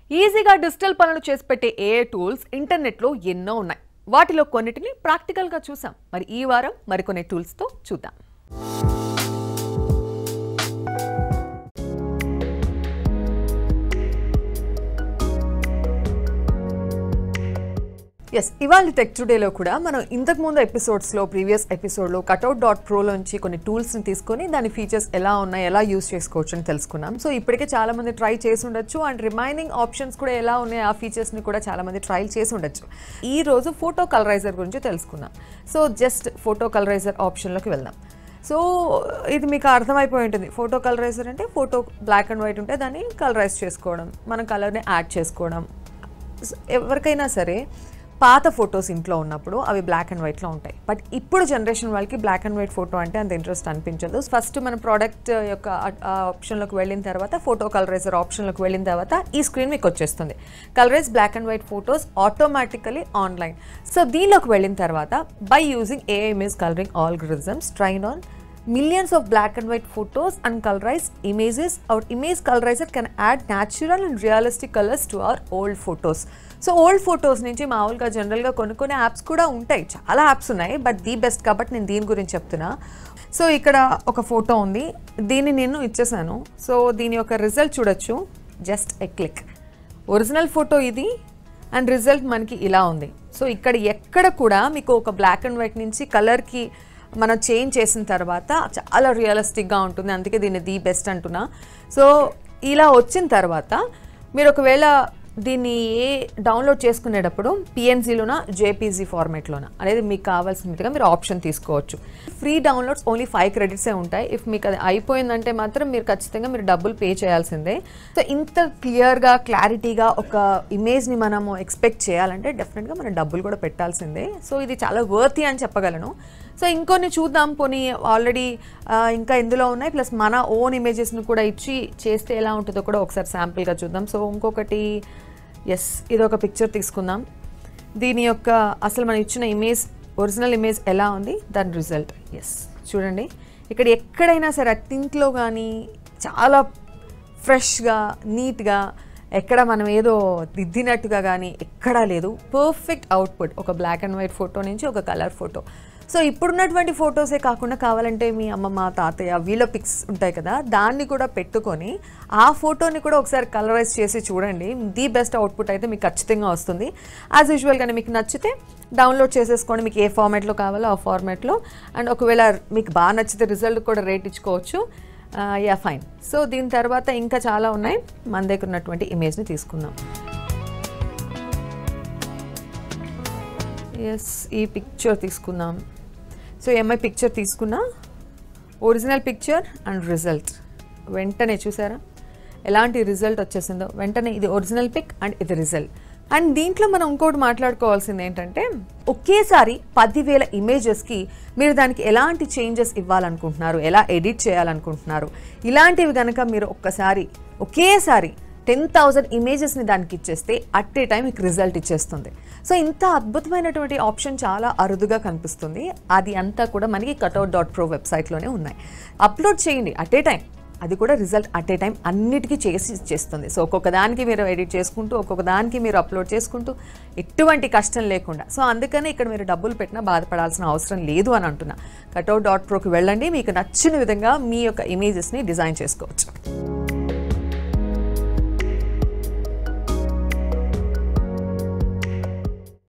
ఈజీగా డిజిటల్ పనులు చేసి పెట్టే ఏఐ టూల్స్ ఇంటర్నెట్లో ఎన్నో ఉన్నాయి వాటిలో కొన్నిటిని ప్రాక్టికల్గా చూసాం మరి ఈ వారం మరికొన్ని టూల్స్తో చూద్దాం ఎస్ ఇవాళ టెక్ టుడేలో కూడా మనం ఇంతకు ముందు ఎపిసోడ్స్లో ప్రీవియస్ ఎపిసోడ్లో కట్అవుట్ డాట్ ప్రోలోంచి కొన్ని టూల్స్ని తీసుకొని దాని ఫీచర్స్ ఎలా ఉన్నాయి ఎలా యూస్ చేసుకోవచ్చు అని తెలుసుకున్నాం సో ఇప్పటికే చాలా మంది ట్రై చేసి ఉండొచ్చు అండ్ రిమైనింగ్ ఆప్షన్స్ కూడా ఎలా ఉన్నాయి ఆ ఫీచర్స్ని కూడా చాలా మంది ట్రయల్ చేసి ఉండొచ్చు ఈ రోజు ఫోటో కలరైజర్ గురించి తెలుసుకుందాం సో జస్ట్ ఫోటో కలరైజర్ ఆప్షన్లోకి వెళ్దాం సో ఇది మీకు అర్థమైపోయి ఉంటుంది ఫోటో కలరైజర్ అంటే ఫోటో బ్లాక్ అండ్ వైట్ ఉంటే దాన్ని కలరైజ్ చేసుకోవడం మన కలర్ని యాడ్ చేసుకోవడం ఎవరికైనా సరే పాత ఫొటోస్ ఇంట్లో ఉన్నప్పుడు అవి బ్లాక్ అండ్ వైట్లో ఉంటాయి బట్ ఇప్పుడు జనరేషన్ వాళ్ళకి బ్లాక్ అండ్ వైట్ ఫోటో అంటే అంత ఇంట్రెస్ట్ అనిపించదు ఫస్ట్ మన ప్రోడక్ట్ యొక్క ఆప్షన్లోకి వెళ్ళిన తర్వాత ఫోటో కలరైజర్ ఆప్షన్లోకి వెళ్ళిన తర్వాత ఈ స్క్రీన్ మీకు వచ్చేస్తుంది colourise black and white photos automatically online so దీనిలోకి వెళ్ళిన తర్వాత by using AI image colouring algorithms train on millions of black and white photos and colorize images our image colorizer can add natural and realistic colors to our old photos so old photos నుంచి మామూలుగా జనరల్గా కొన్ని కొన్ని apps కూడా ఉంటాయి చాలా apps ఉన్నాయి but the best కాబట్టి నేను దీని గురించి చెప్తున్నా సో ఇక్కడ ఒక ఫోటో ఉంది దీన్ని నేను ఇచ్చేసాను సో దీని యొక్క రిజల్ట్ చూడొచ్చు just a click original photo ఇది అండ్ రిజల్ట్ మనకి ఇలా ఉంది సో ఇక్కడ ఎక్కడ కూడా మీకు ఒక బ్లాక్ అండ్ వైట్ నుంచి కలర్కి మనం చేంజ్ చేసిన తర్వాత చాలా రియలిస్టిక్గా ఉంటుంది అందుకే దీన్ని ది బెస్ట్ అంటున్నా సో ఇలా వచ్చిన తర్వాత మీరు ఒకవేళ దీన్ని ఏ డౌన్లోడ్ చేసుకునేటప్పుడు పిఎన్జీలోనా జేపీజీ ఫార్మేట్లోనా అనేది మీకు కావాల్సినట్టుగా మీరు ఆప్షన్ తీసుకోవచ్చు ఫ్రీ డౌన్లోడ్స్ ఓన్లీ ఫైవ్ క్రెడిట్సే ఉంటాయి ఇఫ్ మీకు అది అయిపోయిందంటే మాత్రం మీరు ఖచ్చితంగా మీరు డబ్బులు పే చేయాల్సిందే సో ఇంత క్లియర్గా క్లారిటీగా ఒక ఇమేజ్ని మనము ఎక్స్పెక్ట్ చేయాలంటే డెఫినెట్గా మనం డబ్బులు కూడా పెట్టాల్సిందే సో ఇది చాలా వర్తి అని చెప్పగలను సో ఇంకొన్ని చూద్దాం పోనీ ఆల్రెడీ ఇంకా ఇందులో ఉన్నాయి ప్లస్ మన ఓన్ ఇమేజెస్ని కూడా ఇచ్చి చేస్తే ఎలా ఉంటుందో కూడా ఒకసారి శాంపుల్గా చూద్దాం సో ఇంకొకటి ఎస్ ఇది ఒక పిక్చర్ తీసుకుందాం దీని యొక్క అసలు మనం ఇచ్చిన ఇమేజ్ ఒరిజినల్ ఇమేజ్ ఎలా ఉంది దాని రిజల్ట్ ఎస్ చూడండి ఇక్కడ ఎక్కడైనా సరే టింట్లో కానీ చాలా ఫ్రెష్గా నీట్గా ఎక్కడ మనం ఏదో దిద్దినట్టుగా కానీ ఎక్కడా లేదు పర్ఫెక్ట్ అవుట్పుట్ ఒక బ్లాక్ అండ్ వైట్ ఫోటో నుంచి ఒక కలర్ ఫోటో సో ఇప్పుడున్నటువంటి ఫొటోసే కాకుండా కావాలంటే మీ అమ్మమ్మ తాతయ్య వీళ్ళ పిక్స్ ఉంటాయి కదా దాన్ని కూడా పెట్టుకొని ఆ ఫోటోని కూడా ఒకసారి కలరైజ్ చేసి చూడండి ది బెస్ట్ అవుట్పుట్ అయితే మీకు ఖచ్చితంగా వస్తుంది యాజ్ యూజువల్గానే మీకు నచ్చితే డౌన్లోడ్ చేసేసుకోండి మీకు ఏ ఫార్మాట్లో కావాలో ఆ ఫార్మాట్లో అండ్ ఒకవేళ మీకు బాగా నచ్చితే రిజల్ట్ కూడా రేట్ ఇచ్చుకోవచ్చు యా ఫైన్ సో దీని తర్వాత ఇంకా చాలా ఉన్నాయి మన దగ్గర ఉన్నటువంటి ఇమేజ్ని తీసుకుందాం ఎస్ ఈ పిక్చర్ తీసుకుందాం సో ఎంఐ పిక్చర్ తీసుకున్నా ఒరిజినల్ పిక్చర్ అండ్ రిజల్ట్ వెంటనే చూసారా ఎలాంటి రిజల్ట్ వచ్చేసిందో వెంటనే ఇది ఒరిజినల్ పిక్ అండ్ ఇది రిజల్ట్ అండ్ దీంట్లో మనం ఇంకోటి మాట్లాడుకోవాల్సింది ఏంటంటే ఒకేసారి పదివేల ఇమేజెస్కి మీరు దానికి ఎలాంటి చేంజెస్ ఇవ్వాలనుకుంటున్నారు ఎలా ఎడిట్ చేయాలనుకుంటున్నారు ఇలాంటివి కనుక మీరు ఒక్కసారి ఒకేసారి టెన్ థౌజండ్ ఇమేజెస్ని దానికి ఇచ్చేస్తే అట్ ఏ టైం మీకు రిజల్ట్ ఇచ్చేస్తుంది సో ఇంత అద్భుతమైనటువంటి ఆప్షన్ చాలా అరుదుగా కనిపిస్తుంది అది అంతా కూడా మనకి కట్అవుట్ డాట్ ప్రో వెబ్సైట్లోనే ఉన్నాయి అప్లోడ్ చేయండి అట్ ఏ టైం అది కూడా రిజల్ట్ అట్ ఏ టైం అన్నిటికీ చేసి ఇచ్చేస్తుంది సో ఒక్కొక్క దానికి మీరు ఎడిట్ చేసుకుంటూ ఒక్కొక్క దానికి మీరు అప్లోడ్ చేసుకుంటూ ఎటువంటి కష్టం లేకుండా సో అందుకనే ఇక్కడ మీరు డబ్బులు పెట్టినా బాధపడాల్సిన అవసరం లేదు అని అంటున్నా కట్అవుట్ డాట్ ప్రోకి వెళ్ళండి మీకు నచ్చిన విధంగా మీ యొక్క ఇమేజెస్ని డిజైన్ చేసుకోవచ్చు